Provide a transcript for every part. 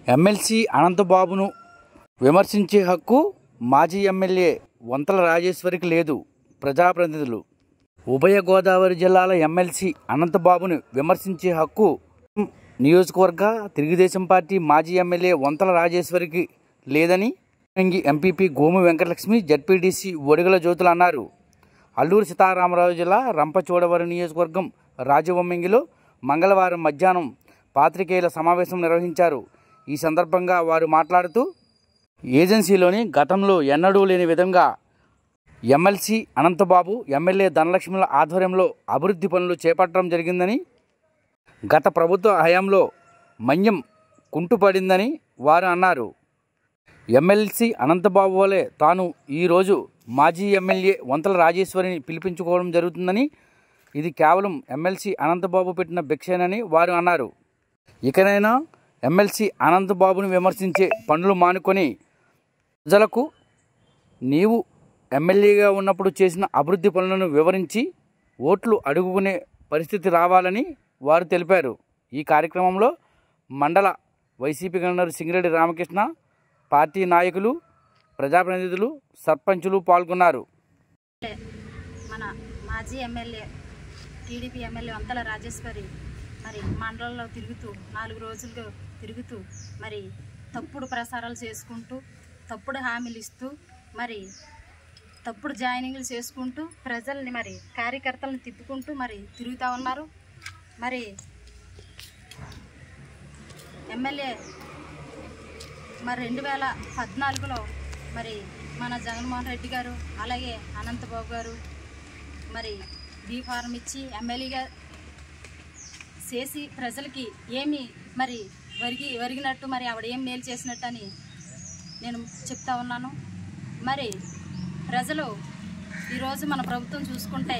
MLC అనంతబాబును విమర్శించే హక్కు మాజీ ఎమ్మెల్యే వంతల రాజేశ్వరికి లేదు ప్రజాప్రతినిధులు ఉభయ గోదావరి జిల్లాల ఎమ్మెల్సీ అనంతబాబును విమర్శించే హక్కు నియోజకవర్గ తెలుగుదేశం పార్టీ మాజీ ఎమ్మెల్యే వంతల రాజేశ్వరికి లేదని ఎంగి ఎంపీపీ గోము వెంకటలక్ష్మి జడ్పీడీసీ ఒడిగల జ్యోతులు అన్నారు అల్లూరు సీతారామరాజు జిల్లా రంపచోడవరం నియోజకవర్గం రాజవొమ్మంగిలో మంగళవారం మధ్యాహ్నం పాత్రికేయుల సమావేశం నిర్వహించారు ఈ సందర్భంగా వారు మాట్లాడుతూ ఏజెన్సీలోని గతంలో ఎన్నడూ లేని విధంగా ఎమ్మెల్సీ అనంతబాబు ఎమ్మెల్యే ధనలక్ష్మిల ఆధ్వర్యంలో అభివృద్ధి పనులు చేపట్టడం జరిగిందని గత ప్రభుత్వ హయాంలో మన్యం కుంటుపడిందని వారు అన్నారు ఎమ్మెల్సీ అనంతబాబు వలె తాను ఈరోజు మాజీ ఎమ్మెల్యే వంతల రాజేశ్వరిని పిలిపించుకోవడం జరుగుతుందని ఇది కేవలం ఎమ్మెల్సీ అనంతబాబు పెట్టిన భిక్షేనని వారు అన్నారు ఇకనైనా ఎమ్మెల్సీ అనంతబాబును విమర్శించే పనులు మానుకొని ప్రజలకు నీవు ఎమ్మెల్యేగా ఉన్నప్పుడు చేసిన అభివృద్ధి పనులను వివరించి ఓట్లు అడుగుకునే పరిస్థితి రావాలని వారు తెలిపారు ఈ కార్యక్రమంలో మండల YCP governor Singireddy Ramakrishna party నాయకులు ప్రజాప్రతినిధులు సర్పంచులు పాల్గొన్నారు మన మాజీ MLA TDP MLA Vanthala Rajeswari మరి మండలంలో తిరుగుతూ నాలుగు రోజులుగా తిరుగుతూ మరి తప్పుడు ప్రసారాలు చేసుకుంటూ తప్పుడు హామీలు ఇస్తూ మరి తప్పుడు జాయినింగ్లు చేసుకుంటూ ప్రజల్ని మరి కార్యకర్తలను తిప్పుకుంటూ మరి తిరుగుతూ ఉన్నారు మరి ఎమ్మెల్యే మరి రెండు వేల పద్నాలుగులో మరి మన జగన్మోహన్ రెడ్డి గారు అలాగే అనంతబాబు గారు మరి బీ ఫారం ఇచ్చి ఎమ్మెల్యేగా చేసి ప్రజలకి ఏమి మరి వరిగి వరిగినట్టు మరి ఆవిడ ఏం మేలు చేసినట్టు అని నేను చెప్తా ఉన్నాను మరి ప్రజలు ఈరోజు మన ప్రభుత్వం చూసుకుంటే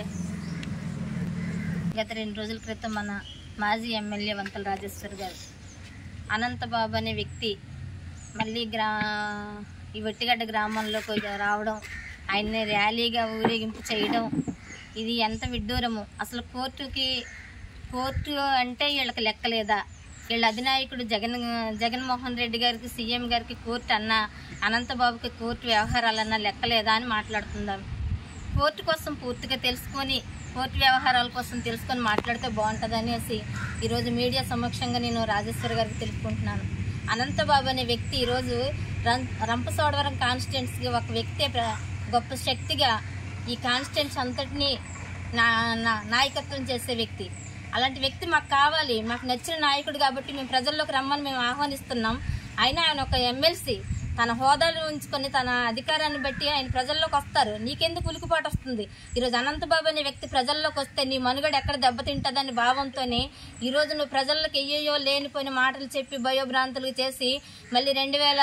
గత రెండు రోజుల క్రితం మన మాజీ ఎమ్మెల్యే వంతల రాజేశ్వర్ గారు అనంతబాబు అనే వ్యక్తి మళ్ళీ గ్రా ఈ వెట్టిగడ్డ గ్రామంలోకి రావడం ఆయన్ని ర్యాలీగా ఊరేగింపు చేయడం ఇది ఎంత విడ్డూరము అసలు కోర్టుకి కోర్టు అంటే వీళ్ళకి లెక్కలేదా వీళ్ళ అధినాయకుడు జగన్ జగన్మోహన్ రెడ్డి గారికి సీఎం గారికి కోర్టు అన్నా అనంతబాబుకి కోర్టు వ్యవహారాలన్నా లెక్కలేదా అని మాట్లాడుతుందాం కోర్టు కోసం పూర్తిగా తెలుసుకొని కోర్టు వ్యవహారాల కోసం తెలుసుకొని మాట్లాడితే బాగుంటుంది అనేసి ఈరోజు మీడియా సమక్షంగా నేను రాజేశ్వర్ గారికి తెలుపుకుంటున్నాను అనంతబాబు అనే వ్యక్తి ఈరోజు రం రంపసోడవరం కాన్స్టిట్యున్సీకి ఒక వ్యక్తే ప్ర- గొప్ప శక్తిగా ఈ కాన్స్టిట్యున్సీ అంతటినీ నా నా నాయకత్వం చేసే వ్యక్తి అలాంటి వ్యక్తి మాకు కావాలి మాకు నచ్చిన నాయకుడు కాబట్టి మేము ప్రజల్లోకి రమ్మని మేము ఆహ్వానిస్తున్నాం అయినా ఆయన ఒక ఎమ్మెల్సీ తన హోదాలు ఉంచుకొని తన అధికారాన్ని బట్టి ఆయన ప్రజల్లోకి వస్తారు నీకెందుకు ఉలికిపాటు వస్తుంది ఈరోజు అనంతబాబు అనే వ్యక్తి ప్రజల్లోకి వస్తే నీ మనుగడ ఎక్కడ దెబ్బతింటుందని భావంతోనే ఈరోజు నువ్వు ప్రజల్లోకి ఎయ్యో లేనిపోయిన మాటలు చెప్పి భయోభ్రాంతులు చేసి మళ్ళీ రెండు వేల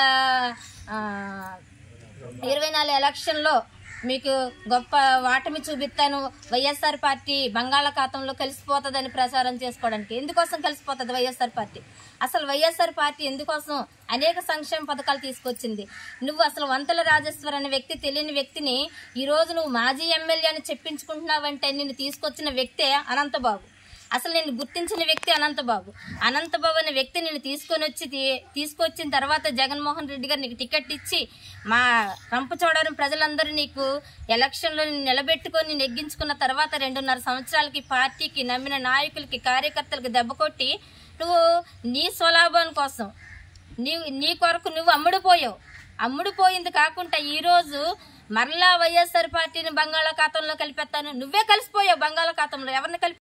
ఇరవై నాలుగు ఎలక్షన్లో మీకు గొప్ప వాటమి చూపిస్తాను వైఎస్ఆర్ పార్టీ బంగాళాఖాతంలో కలిసిపోతుందని ప్రచారం చేసుకోవడానికి ఎందుకోసం కలిసిపోతుంది వైఎస్ఆర్ పార్టీ అసలు వైఎస్ఆర్ పార్టీ ఎందుకోసం అనేక సంక్షేమ పథకాలు తీసుకొచ్చింది నువ్వు అసలు వంతల రాజేశ్వర్ అనే వ్యక్తి తెలియని వ్యక్తిని ఈ రోజు నువ్వు మాజీ ఎమ్మెల్యే అని చెప్పించుకుంటున్నావంటే నిన్ను తీసుకొచ్చిన వ్యక్తే అనంతబాబు అసలు నేను గుర్తించిన వ్యక్తి అనంతబాబు అనంతబాబు అనే వ్యక్తి నేను తీసుకొని వచ్చి తీ- తీసుకొచ్చిన తర్వాత జగన్మోహన్ రెడ్డి గారు నీకు టికెట్ ఇచ్చి మా రంపచోడవరం ప్రజలందరూ నీకు ఎలక్షన్లో నిన్ను నిలబెట్టుకొని నెగ్గించుకున్న తర్వాత రెండున్నర సంవత్సరాలకి పార్టీకి నమ్మిన నాయకులకి కార్యకర్తలకు దెబ్బ కొట్టి నువ్వు నీ స్వలాభం కోసం నీ నీ కొరకు నువ్వు అమ్ముడుపోయావు అమ్ముడుపోయింది కాకుండా ఈరోజు మరలా వైఎస్ఆర్ పార్టీని బంగాళాఖాతంలో కలిపేస్తాను నువ్వే కలిసిపోయావు బంగాళాఖాతంలో ఎవరిని కలిపి